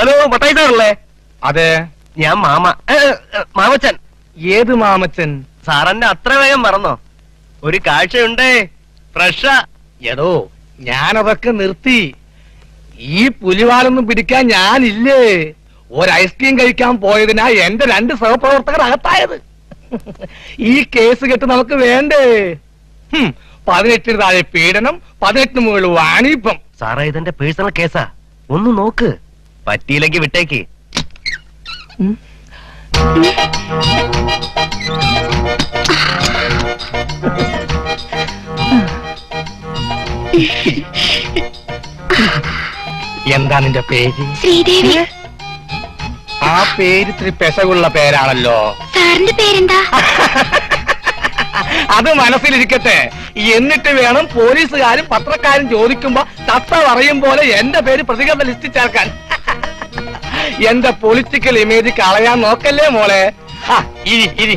Hello Mathai സാറല്ലേ അതെ ഞാൻ മാമ ഏ, ഏ, മാമച്ചൻ ഏത് മാമച്ചൻ സാറന്നെ അത്ര വേഗം മറന്നോ ഒരു കാഴ്ചയുണ്ടേ ഫ്രഷാ എടോ ഞാനതൊക്കെ നിർത്തി ഈ പുലിവാലൊന്നും പിടിക്കാൻ ഞാനില്ലേ ഒരു ഐസ്ക്രീം കഴിക്കാൻ പോയതിനാ എന്റെ രണ്ട് സഹപ്രവർത്തകർ അകത്തായത് ഈ കേസ് കെട്ട് നമുക്ക് വേണ്ടേ ഹും, പതിനെട്ടിന് താഴെ പീഡനം പതിനെട്ടിന് മുകളിൽ വാണിപ്പം സാറേ ഇതെന്റെ പേഴ്സണൽ കേസാ ഒന്ന് നോക്ക് പറ്റിയില്ലെങ്കിൽ വിട്ടേക്ക് എന്താ നിന്റെ പേര് ശ്രീദേവി ആ പേര് ഇത്തിരി പെശകുള്ള പേരാണല്ലോ സാറിന്റെ പേരെന്താ അത് മനസ്സിലിരിക്കട്ടെ എന്നിട്ട് വേണം പോലീസുകാരും പത്രക്കാരും ചോദിക്കുമ്പോ തത്ത പറയും പോലെ എന്റെ പേര് പ്രതികരണ ലിസ്റ്റ് ചേർക്കാൻ എന്റെ പൊളിറ്റിക്കൽ ഇമേജ് കളയാൻ നോക്കല്ലേ മോളെ ആ, ഇരി ഇരി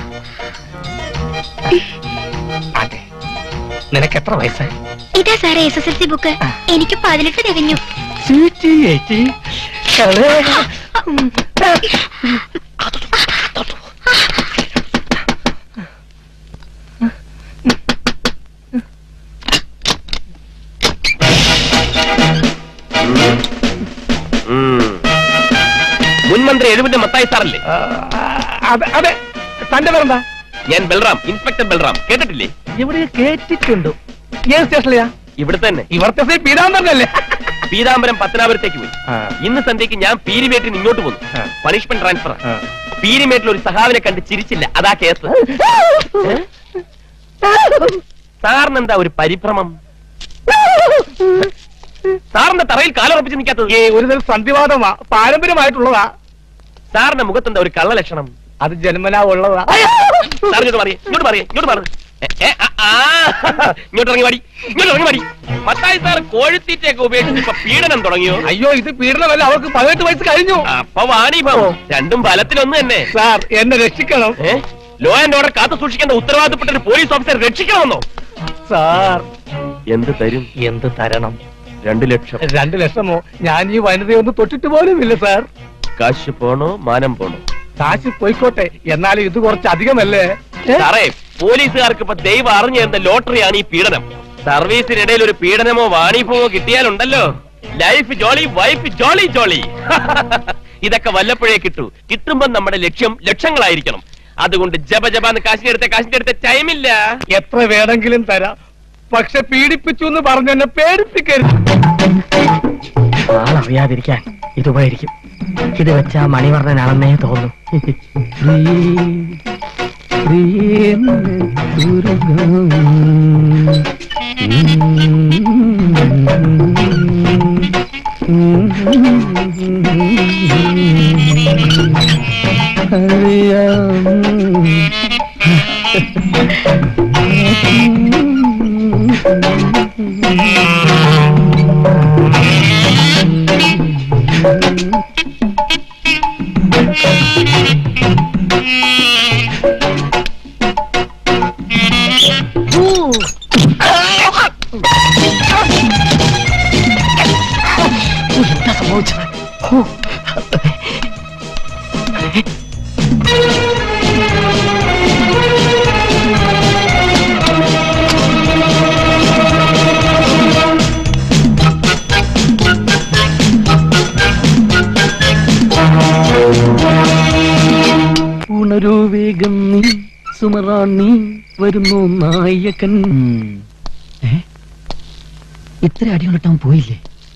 അതെ നിനക്ക് എത്ര വയസ്സായി ഇതാ സാറേ S S L C book എനിക്ക് പതിനെട്ട് തികഞ്ഞു ചീറ്റി ഏറ്റി കളേ. മുൻമന്ത്രി എഴുപന്റെ മത്തായി സാറല്ലേ ആ, അതെ അതെ തന്റെ പേരെന്താ ഞാൻ ബൽറാം ഇൻസ്പെക്ടർ ബൽറാം കേട്ടിട്ടില്ലേ ഇവിടെ കേട്ടിട്ടുണ്ട് ഏത് സ്റ്റേഷനിലെയാ ഇവിടെ തന്നെ ഇവിടുത്തെ സി പീതാംബരനല്ലേ പീതാംബരം പത്തനാപുരത്തേക്ക് പോയി ആ. ഇന്ന് സന്ധ്യക്ക് ഞാൻ പീരിമേട്ടിൽ നിന്ന് ഇങ്ങോട്ട് പോന്നു ആ. പണിഷ്മെന്റ് ട്രാൻസ്ഫർ ആ. പീരിമേട്ടിൽ ഒരു സഹാവിനെ കണ്ട് ചിരിച്ചില്ല അതാ കേസ് ഏ? സാറിന് എന്താ ഒരു പരിഭ്രമം സാറിന്റെ തറയിൽ കാലുറപ്പിച്ച് നിൽക്കാത്തത് ഏ ഒരു തരം സന്ധിവാദമാ പാരമ്പര്യമായിട്ടുള്ളതാ സാറിന്റെ മുഖത്തെന്താ ഒരു കള്ള ലക്ഷണം അത് ജന്മനാ ഉള്ളതാ സാർ ഇങ്ങോട്ട് പറയേ ഇങ്ങോട്ട് പറയേ ഇങ്ങോട്ട് പറഞ്ഞു ഇങ്ങോട്ട് ഇറങ്ങി മാടി ഇങ്ങോട്ട് ഇറങ്ങി മാടി മത്തായി സാർ കോഴിത്തീറ്റയൊക്കെ ഉപയോഗിച്ച് ഇപ്പൊ പീഡനം തുടങ്ങിയോ അയ്യോ ഇത് പീഡനമല്ല അവർക്ക് പതിനെട്ട് വയസ്സ് കഴിഞ്ഞു അപ്പൊ വാണിഭം രണ്ടും ഫലത്തിലൊന്ന് തന്നെ സാർ എന്നെ രക്ഷിക്കണം ഏ? ലോ ആൻഡ് ഓർഡർ കാത്തു സൂക്ഷിക്കേണ്ട ഉത്തരവാദിത്തപ്പെട്ട ഒരു പോലീസ് ഓഫീസർ രക്ഷിക്കണമെന്നോ സാർ എന്ത് തരും എന്ത് തരണം രണ്ടു ലക്ഷം രണ്ടു ലക്ഷമോ ഞാൻ ഈ വനിതയൊന്നും തൊട്ടിട്ട് പോലുമില്ല സാർ കാശ് പോണോ മാനം പോണോ കാശ് പോയിക്കോട്ടെ എന്നാലും ഇത് കുറച്ച് അധികമല്ലേ ഏ? സാറേ പോലീസുകാർക്ക് ഇപ്പൊ ദൈവം അറിഞ്ഞു തരുന്ന ലോട്ടറിയാണ് ഈ പീഡനം സർവീസിനിടയിൽ ഒരു പീഡനമോ വാണിഭമോ കിട്ടിയാലുണ്ടല്ലോ life jolly wife jolly jolly ഇതൊക്കെ വല്ലപ്പോഴേ കിട്ടൂ കിട്ടുമ്പോ നമ്മുടെ ലക്ഷ്യം ലക്ഷങ്ങളായിരിക്കണം അതുകൊണ്ട് ജപ ജപാന്ന് കാശിന്റെ അടുത്ത കാശിന്റെ അടുത്ത ടൈമില്ല എത്ര വേണമെങ്കിലും തരാം പക്ഷെ പീഡിപ്പിച്ചു എന്ന് പറഞ്ഞെന്നെ പേടിപ്പിക്കരുത് ആളറിയാതിരിക്കാൻ ഇത് ഉപകരിക്കും ഇത് വെച്ച മണിവർണ്ണനാണെന്നേ തോന്നുന്നു എന്താ സംഭവിച്ചത് ഓ. ഉണരൂ വേഗം നീ സുമറാണി വരുന്നു നായകൻ ഏ? ഇത്ര അടികൊണ്ടിട്ടവൻ പോയില്ലേ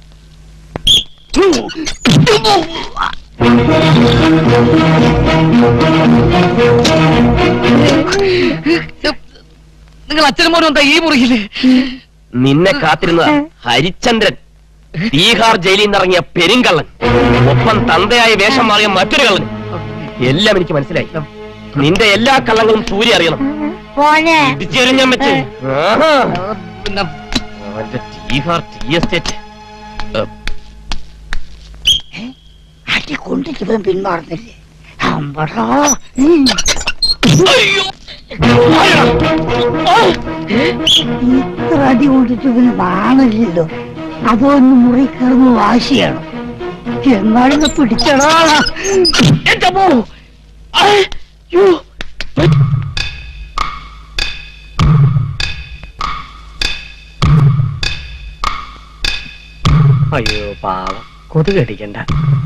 നിങ്ങൾ അച്ഛനും മോനും എന്താ ഈ മുറിയില് നിന്നെ കാത്തിരുന്ന ഹരിചന്ദ്രൻ തീഹാർ ജയിലിൽ നിന്നിറങ്ങിയ പെരുങ്കള്ളൻ ഒപ്പം തന്തയായ വേഷം മാറിയ മറ്റൊരു കള്ളൻ എല്ലാം എനിക്ക് മനസ്സിലായി നിന്റെ എല്ലാ കള്ളങ്ങളും സൂര്യ അറിയണം ഇടിച്ചെറിഞ്ഞാൻ വെച്ച് ആഹാ. അവന്റെ തീഹാർ ടി എസ്റ്റേറ്റ് അടി കൊണ്ടിട്ട് ഇവൻ പിന്മാറുന്നില്ലേ അമ്പടാ ഇത്ര അടി കൊണ്ടിട്ട് ഇവന് വാണില്ലല്ലോ അതൊന്ന് മുറി കയറുന്ന വാശിയാണ് എന്നാലും പിടിച്ചടാ എന്റെ അമ്മോ. അയ്യോ. അയ്യോ പാവം കൊതുക് അടിക്കണ്ട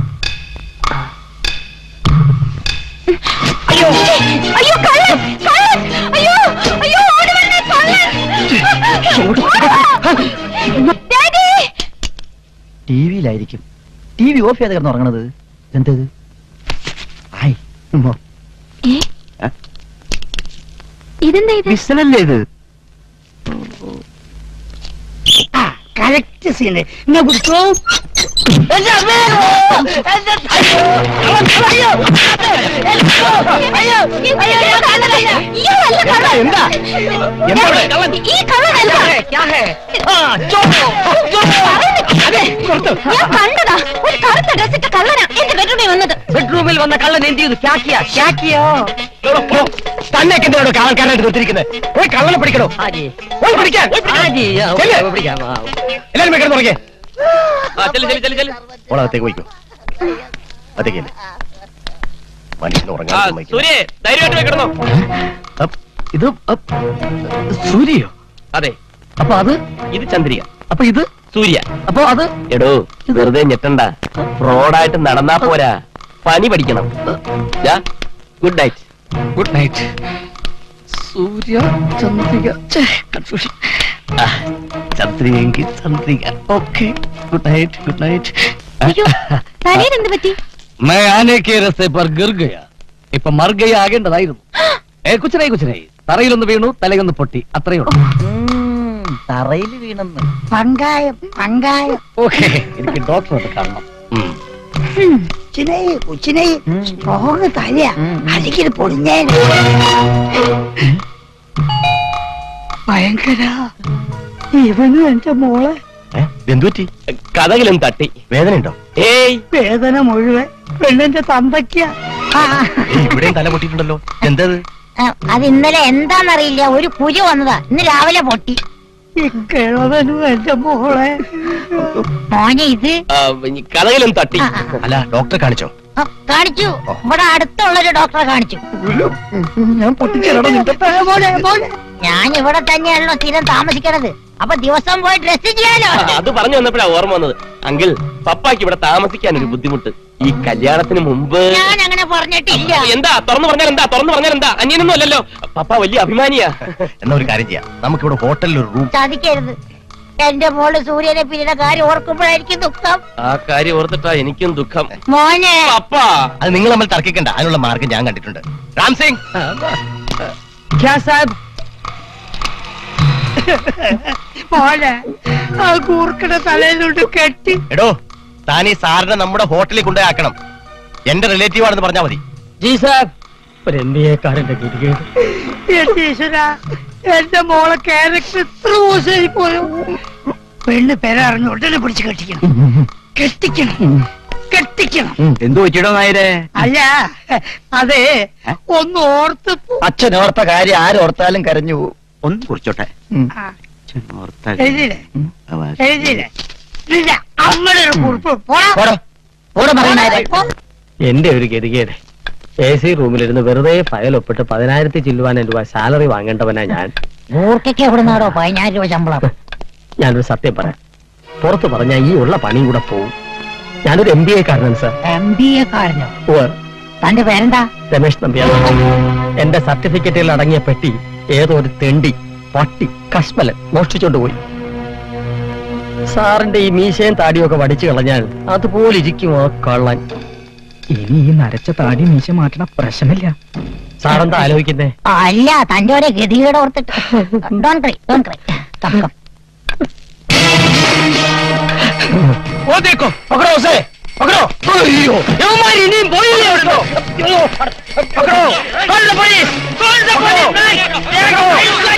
അയ്യോ കള്ളൻ കള്ളൻ അയ്യോ അയ്യോ ഓടി വരണേ കള്ളൻ ഡാഡി ടി വിയിലായിരിക്കും ടി വി ഓഫ് ചെയ്ത് കിടന്ന് ഉറങ്ങണത് എന്തത് ആയ് ഉമ്മോ. ഏ? ഇതെന്താ ഇത് വിസലല്ലേ ഇത് കറക്റ്റ് സീന് ഇന്നെ പിടിച്ചോ എന്റെ അമ്മേ! എന്റെ അയ്യോ! അയ്യോ! അയ്യോ! അയ്യോ! അയ്യോ! കള്ളനല്ല! ഇയാളല്ല കള്ളൻ. എന്താ? എന്താ ഇവിടെ? കള്ളൻ. ഈ കള്ളനല്ല ഞാൻ കണ്ടതാ ഒരു കറുത്ത ഡ്രസ്സിട്ട കള്ളനാ എന്റെ ബെഡ്റൂമിൽ വന്നത് ബെഡ്റൂമിൽ വന്ന കള്ളൻ എന്ത് ചെയ്തു ക്യാക്കിയാ ക്യാക്കിയോ തന്നെയൊക്കെ എന്തിനാണോ കാവൽക്കാരനായിട്ട് നിർത്തിയിരിക്കുന്നത് പോയി കള്ളനെ പിടിക്കണോ ആജി പോയി പിടിക്കാൻ ആജി ചെല്ല്. പിടിക്കാം ആ. എല്ലാരും കിടന്നു തുടങ്ങിയേ ഓളകത്തേക്ക് പോയിക്കോ അതേക്കല്ലേ മനുഷ്യന് ഉറങ്ങാൻ സമ്മതിക്കില്ല. സൂര്യ ധൈര്യമായിട്ട് കിടന്നോ അപ്പ്, ഇത് അപ്പ്, സൂര്യയോ അതെ അപ്പൊ അത് ഇത് ചന്ദ്രിക അപ്പൊ ഇത് സൂര്യ അപ്പൊ അത് എടോ വെറുതെ ഞെട്ടണ്ട ഫ്രോഡായിട്ട് നടന്നാ പോരാ പനി പഠിക്കണം good night good night Surya Chandrika confusion ചന്ദ്രികയെങ്കിൽ Chandrika okay good night good night അയ്യോ തലയിൽ എന്ത് പറ്റി मैं आने के रस्ते पर गिर गया ഇപ്പൊ മർ ഗയ ആകേണ്ടതായിരുന്നു ഏ കുച്ചനായി കുച്ചനായി തറയിലൊന്ന് വീണു തലയൊന്ന് പൊട്ടി അത്രയേ ഉള്ളൂ ഉം, തറയിൽ വീണെന്ന് പങ്കായം പങ്കായം ഓക്കെ എനിക്ക് ഡോക്ടറെ കാണണം ഉം. കൊച്ചിനെ കൊച്ചിനെ സ്ട്രോങ് തലയാ അല്ലെങ്കിൽ പൊളിഞ്ഞേ ഭയങ്കര ഇവനും എന്റെ മോളെ എന്തുപറ്റി കഥകിലും തട്ടി വേദനയുണ്ടോ ഏയ് വേദന മുഴുവൻ പെണ്ണിന്റെ തന്തയ്ക്ക ഏയ്, ഇവിടെയും തല പൊട്ടിയിട്ടുണ്ടല്ലോ എന്തത് അത് ഇന്നലെ എന്താന്നറിയില്ല ഒരു കുരു വന്നതാ ഇന്ന് രാവിലെ പൊട്ടി കിഴവനും എന്റെ മോളെ മോനെ ഇത് ആ, ഇനി കഥകിലും തട്ടി അല്ല ഡോക്ടറെ കാണിച്ചോ ആ, കാണിച്ചു ഇവിടെ അടുത്തുള്ളൊരു ഡോക്ടറെ കാണിച്ചു ഞാൻ പൊട്ടിച്ചേരണം നിന്റെ മോനെ, മോനെ. ഞാൻ ഇവിടെ തന്നെയാണല്ലോ സ്ഥിരം താമസിക്കണത് അപ്പൊ ദിവസം പോയി ഡ്രസ് ചെയ്യാലോ ആ, അത് പറഞ്ഞു വന്നപ്പോഴാ ഓർമ്മ വന്നത് അങ്കിൾ പപ്പാക്ക് ഇവിടെ താമസിക്കാൻ ഒരു ബുദ്ധിമുട്ട് ഈ കല്യാണത്തിന് മുമ്പ് ഞാൻ അങ്ങനെ പറഞ്ഞിട്ടില്ല എന്താ തുറന്നു പറഞ്ഞാൽ എന്താ തുറന്നു പറഞ്ഞാൽ എന്താ അന്യനൊന്നും അല്ലല്ലോ പപ്പ വലിയ അഭിമാനിയാ എന്നാ ഒരു കാര്യം ചെയ്യാം നമുക്കിവിടെ ഹോട്ടലിൽ ഒരു റൂം ചതിക്കരുത് എന്റെ മോള് സൂര്യനെ പിരിയുടെ കാര്യം ഓർക്കുമ്പോഴായിരിക്കും ദുഃഖം ആ കാര്യം ഓർത്തിട്ടാ എനിക്കും ദുഃഖം മോനെ പപ്പ അത് നിങ്ങൾ തമ്മിൽ തർക്കിക്കണ്ട അതിനുള്ള മാർഗം ഞാൻ കണ്ടിട്ടുണ്ട് രാം സിംഗ് ക്യാ സാബ് മോനെ ആ കൂർക്കട തലയിലോട്ട് കെട്ടി എടോ താൻ ഈ സാറിനെ നമ്മുടെ ഹോട്ടലിൽ കൊണ്ടുപോയാക്കണം എന്റെ റിലേറ്റീവ് ആണെന്ന് പറഞ്ഞാൽ മതി ജി സാബ് ഒരു എം ബി എക്കാരന്റെ ഗതികേട് എന്റെ ഈശ്വര എന്റെ മോളെ ക്യാരക്ടർ ഇത്ര മോശമായി പോയോ പെണ്ണ് പേരറിഞ്ഞ് ഉടനെ പിടിച്ച് കെട്ടിക്കണം കെട്ടിക്കണം കെട്ടിക്കണം എന്തു പറ്റിയിടോ നായരെ അല്ല അതെ ഒന്ന് ഓർത്ത് പോ- അച്ഛൻ ഓർത്ത കാര്യം ആരോർത്താലും കരഞ്ഞു പോവും. ഒന്ന് കുറിച്ചോട്ടെ ആ, എഴുതിയില്ലേ എഴുതിയില്ലേ ഇല്ല അമ്മയുടെ ഒരു കുറിപ്പ് പോടാ. പോടോ പോടോ പറയുന്നായരെ പോ. എന്റെ ഒരു ഗതികേട് എ സി റൂമിലിരുന്ന് വെറുതെ ഫയൽ ഒപ്പിട്ട് പതിനായിരത്തി ചില്ലുവാനും രൂപ സാലറി വാങ്ങേണ്ടവനാ ഞാൻ മൂർഖയ്ക്ക് എവിടെ നിന്നാടോ പതിനായിരം രൂപ ശമ്പളം ഞാനൊരു സത്യം പറയാം പുറത്ത് പറഞ്ഞാൽ ഈ ഉള്ള പണിയും കൂടെ പോവും ഞാനൊരു എം ബി എ കാരനാണ് സാർ എം ബി എ കാരനോ ഉവ്വ്. തന്റെ പേരെന്താ രമേശ് നമ്പ്യാർ എന്റെ സർട്ടിഫിക്കറ്റുകൾ അടങ്ങിയ പെട്ടി ഏതോ ഒരു തെണ്ടി പട്ടി കശ്മലൻ മോഷ്ടിച്ചോണ്ട് പോയി സാറിന്റെ ഈ മീശയും താടിയും ഒക്കെ വടിച്ചു കളഞ്ഞാൽ അതുപോലെ ഇരിക്കും ആ കള്ളൻ ഇനി ഈ നരച്ച താടി മീശ മാറ്റണ പ്രശ്നമില്ല സാറെന്താ ആലോചിക്കുന്നേ അല്ല തന്റെ ഒരേ ഗതികേട് ഓർത്തിട്ട് ഡോൺ ക്രൈ ഡോൺ ക്രൈ തക്കം ഓ ദേക്കോ പകടോ ഉസേ പകടോ അയ്യോ യവന്മാര് ഇനിയും പോയില്ലേ അവിടുന്ന്? അയ്യോ പകടോ Call the police! Call the police!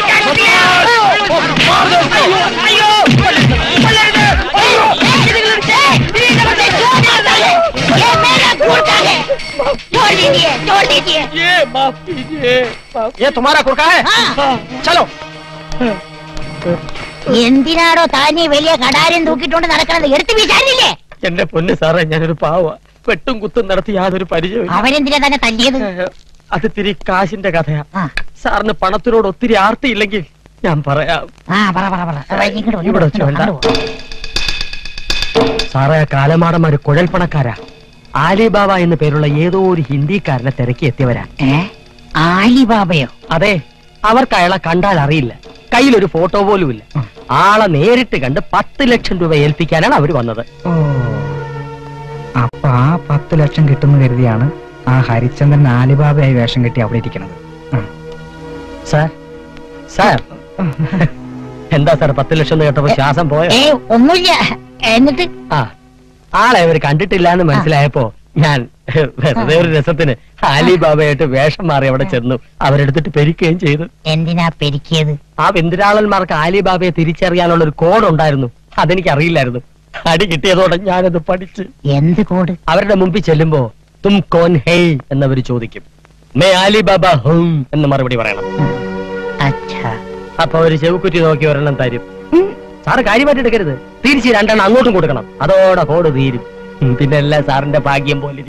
छोड़ दीजिए छोड़ दीजिए ये माफ कीजिए ये तुम्हारा कुर्का है चलो എന്തിനാടോ താനീ വലിയ കടാരം തൂക്കിക്കൊണ്ട് നടക്കണത് എടുത്ത് വിചാരില്ലേ എന്റെ പൊന്ന് സാറേ ഞാനൊരു പാവ വെട്ടും കുത്തും നടത്തി യാതൊരു പരിചയവും അവരെന്തിനാ തന്നെ തല്ലിയത് അത് തിരി കാശിന്റെ കഥയാ ആ സാറിന് പണത്തിനോട് ഒത്തിരി ആർത്തിയില്ലെങ്കിൽ ഞാൻ പറയാം ആ പറ പറ പറ ആ, ഇങ്ങോട്ട് വാ, ഇവിടെ ഇങ്ങോട്ട് വെച്ച് വാ, വേണ്ട. അങ്ങോട്ട് വാ. സാറേ ആ കാലമാടന്മാര് കുഴൽപ്പണക്കാരാ ആലിബാബ എന്ന പേരുള്ള ഏതോ ഒരു ഹിന്ദിക്കാരനെ തിരക്കി എത്തിയവരാ ഏ ആലിബാബയോ അതെ അവർക്ക് അയാളെ കണ്ടാൽ അറിയില്ല കയ്യിലൊരു ഫോട്ടോ പോലും ഇല്ല ആളെ നേരിട്ട് കണ്ട് പത്ത് ലക്ഷം രൂപ ഏൽപ്പിക്കാനാണ് അവര് വന്നത് ഓ അപ്പൊ ആ പത്ത് ലക്ഷം കിട്ടുന്നു കരുതിയാണ് ആ ഹരിചന്ദ്രൻ ആലിബാബയായി വേഷം കെട്ടി അവിടെ ഇരിക്കണത് ഉം. സാർ സാർ എന്താ സാർ പത്ത് ലക്ഷം എന്ന് കേട്ടപ്പോ ശ്വാസം പോയോ ഏ ഒന്നുമില്ല എന്നിട്ട് ആ ആളെ അവർ കണ്ടിട്ടില്ല എന്ന് മനസ്സിലായപ്പോ ഞാൻ വെറുതെ ഒരു രസത്തിന് അലിബാബയായിട്ട് വേഷം മാറി അവിടെ ചെന്നു അവരെടുത്തിട്ട് പെരിക്കുകയും ചെയ്തു എന്തിനാ പെരുക്കിയത് ആ വെന്തിരാളന്മാർക്ക് ആലിബാബയെ തിരിച്ചറിയാനുള്ള ഒരു കോഡ് ഉണ്ടായിരുന്നു അതെനിക്ക് അറിയില്ലായിരുന്നു അടി കിട്ടിയതോടെ ഞാനത് പഠിച്ച് എന്ത് കോഡ് അവരുടെ മുമ്പിൽ ചെല്ലുമ്പോ തും കോൻ ഹേയ് എന്നവര് ചോദിക്കും മേ ആലിബാബ ഹും എന്ന് മറുപടി പറയണം അച്ഛാ അപ്പൊ അവര് ചെവുക്കുറ്റി നോക്കി ഒരെണ്ണം തരും സാറ് കാര്യമായിട്ട് എടുക്കരുത് തിരിച്ച് രണ്ടെണ്ണം അങ്ങോട്ടും കൊടുക്കണം അതോടെ കോഡ് തീരും ഉം, പിന്നെ എല്ലാം സാറിന്റെ ഭാഗ്യം പോലെ ഇരിക്കും.